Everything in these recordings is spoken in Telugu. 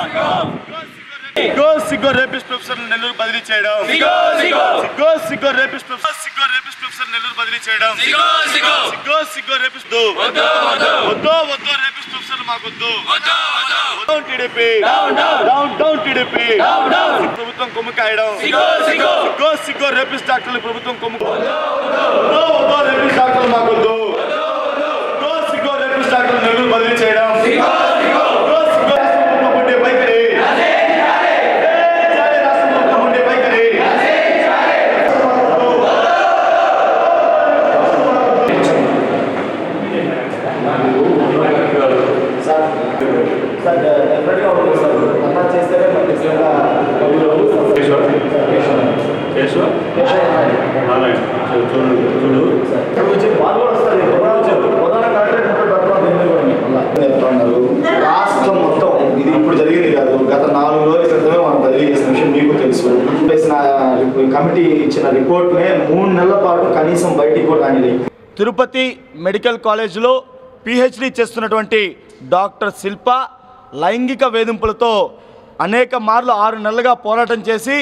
సిగ్గో సిగ్గో రేపిస్ట్ ప్రొఫెసర్ నెల్లూరు బదిలీ చేయడం సిగ్గో సిగ్గో రేపిస్ట్ ప్రొఫెసర్ సిగ్గో రేపిస్ట్ ప్రొఫెసర్ నెల్లూరు బదిలీ చేయడం సిగ్గో సిగ్గో రేపిస్ట్ వద్దు వద్దు రేపిస్ట్ ప్రొఫెసర్ మాకొద్దు down TDP down down TDP ప్రభుత్వం కొమ్ము కాయడం సిగ్గో సిగ్గో రేపిస్ట్ డాక్టర్లు ప్రభుత్వం కొమ్ము వద్దు వద్దు రేపిస్ట్ డాక్టర్లు మాకొద్దు సిగ్గో సిగ్గో రేపిస్ట్ డాక్టర్లు నెల్లూరు బదిలీ చేయడం సిగ్గో సిగ్గో రాష్ట్ర ప్రభుత్వం ఉండే వైఖరి చేయాలి రాష్ట్ర ప్రభుత్వం ఉండే వైఖరి సార్ డెఫినెట్గా ఉంటుంది సార్ అలా చేస్తేనే మనకి ఖచ్చితంగా ఇక్కడ వచ్చి వాళ్ళు కూడా వస్తారు ఎవరు వచ్చారు ప్రధాన కార్పొరేట్ చెప్తున్నారు రాష్ట్రం మొత్తం ఇది ఇప్పుడు జరిగింది కాదు గత నాలుగు రోజుల క్రితమే మనం బదిలీ చేసిన విషయం మీకు తెలుసు వేసిన కమిటీ ఇచ్చిన రిపోర్ట్నే మూడు నెలల పాటు కనీసం బయటికి కూడా రానిది తిరుపతి మెడికల్ కాలేజీలో పిహెచ్డి చేస్తున్నటువంటి డాక్టర్ శిల్ప లైంగిక వేధింపులతో అనేక మార్లు ఆరు నెలలుగా పోరాటం చేసి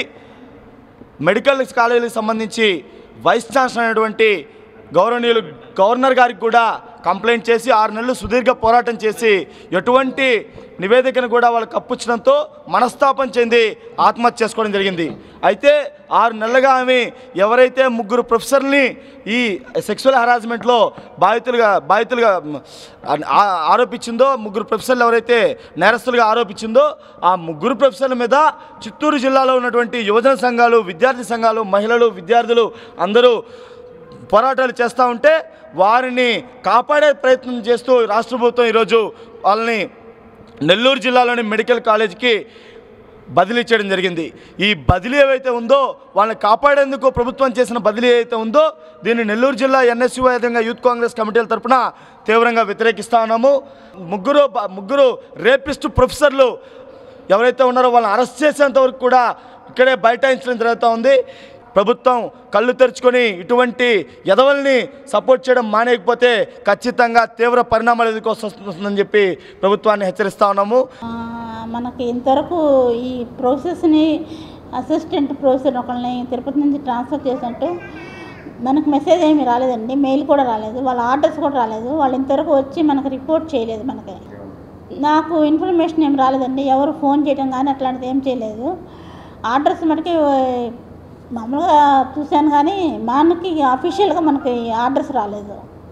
మెడికల్ కాలేజీకి సంబంధించి వైస్ ఛాన్సలర్ అయినటువంటి గౌరవనీయులు గవర్నర్ గారికి కూడా కంప్లైంట్ చేసి ఆరు నెలలు సుదీర్ఘ పోరాటం చేసి ఎటువంటి నివేదికను కూడా వాళ్ళు కప్పుచ్చడంతో మనస్తాపం చెంది ఆత్మహత్య చేసుకోవడం జరిగింది అయితే ఆరు నెలలుగా ఆమె ఎవరైతే ముగ్గురు ప్రొఫెసర్ని ఈ సెక్సువల్ హరాస్మెంట్లో బాధితులుగా బాధితులుగా మ్, ఆ- ఆరోపించిందో ముగ్గురు ప్రొఫెసర్లు ఎవరైతే నేరస్తులుగా ఆరోపించిందో ఆ ముగ్గురు ప్రొఫెసర్ల మీద చిత్తూరు జిల్లాలో ఉన్నటువంటి యువజన సంఘాలు విద్యార్థి సంఘాలు మహిళలు విద్యార్థులు అందరూ పోరాటాలు చేస్తూ ఉంటే వారిని కాపాడే ప్రయత్నం చేస్తూ రాష్ట్ర ప్రభుత్వం ఈరోజు వాళ్ళని నెల్లూరు జిల్లాలోని మెడికల్ కాలేజీకి బదిలీ చేయడం జరిగింది ఈ బదిలీ ఏవైతే ఉందో వాళ్ళని కాపాడేందుకు ప్రభుత్వం చేసిన బదిలీ ఏదైతే ఉందో దీన్ని నెల్లూరు జిల్లా ఎన్ఎస్యు విధంగా యూత్ కాంగ్రెస్ కమిటీల తరపున తీవ్రంగా వ్యతిరేకిస్తా ఉన్నాము ముగ్గురు బ- ముగ్గురు రేపిస్ట్ ప్రొఫెసర్లు ఎవరైతే ఉన్నారో వాళ్ళని అరెస్ట్ చేసేంత వరకు కూడా ఇక్కడే బైఠాయించడం జరుగుతూ ఉంది ప్రభుత్వం కళ్ళు తెరుచుకొని ఇటువంటి ఎదవల్ని సపోర్ట్ చేయడం మానేయకపోతే ఖచ్చితంగా తీవ్ర పరిణామాలు ఎదుర్కోవాల్సి చెప్పి ప్రభుత్వాన్ని హెచ్చరిస్తా ఉన్నాము ఆ, మనకి ఇంతవరకు ఈ ప్రాసెస్ని అసిస్టెంట్ ప్రొఫెసర్ ఒకరిని తిరుపతి నుంచి ట్రాన్స్ఫర్ చేసినట్టు మనకు మెసేజ్ ఏమీ రాలేదండి మెయిల్ కూడా రాలేదు వాళ్ళ ఆర్డర్స్ కూడా రాలేదు వాళ్ళు ఇంతవరకు వచ్చి మనకు రిపోర్ట్ చేయలేదు మనకి నాకు ఇన్ఫర్మేషన్ ఏం రాలేదండి ఎవరు ఫోన్ చేయడం కానీ అట్లాంటిది ఏం చేయలేదు ఆర్డర్స్ మటుకి ఆ, మామూలుగా చూశాను కానీ మనకి అఫీషియల్గా మనకి ఆర్డర్స్ రాలేదు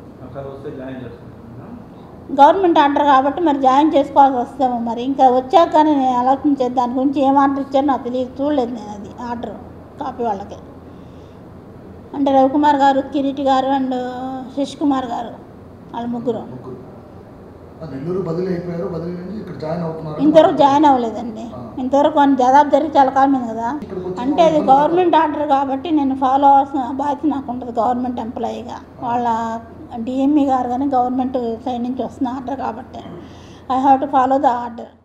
గవర్నమెంట్ ఆర్డర్ కాబట్టి మరి జాయిన్ చేసుకోవాల్సి వస్తాము మరి ఇంకా వచ్చాక కానీ నేను ఆలోచించేది దాని గురించి ఏం ఆర్డర్ ఇచ్చారో నాకు తెలియదు చూడలేదు నేను అది ఆర్డర్ కాపీ వాళ్ళకి అంటే రవికుమార్ గారు కిరీటి గారు అండ్ శశి కుమార్ గారు వాళ్ళ ముగ్గురు ఆ నెల్లూరు బదిలీ అయిపోయారు బదిలీ నుంచి ఇక్కడ జాయిన్ అవుతున్నారు ఇంతవరకు జాయిన్ అవ్వలేదండి ఇంతవరకు అని దాదాపు జరిగి చాలా కాలమైంది కదా అంటే అది గవర్నమెంట్ ఆర్డర్ కాబట్టి నేను ఫాలో అవ్వాల్సిన బాధ్యత నాకు ఉంటుంది గవర్నమెంట్ ఎంప్లాయీగా వాళ్ళ డిఎంఈ గారు కానీ గవర్నమెంట్ సైడ్ నుంచి వస్తున్న ఆర్డర్ కాబట్టి I have to follow the order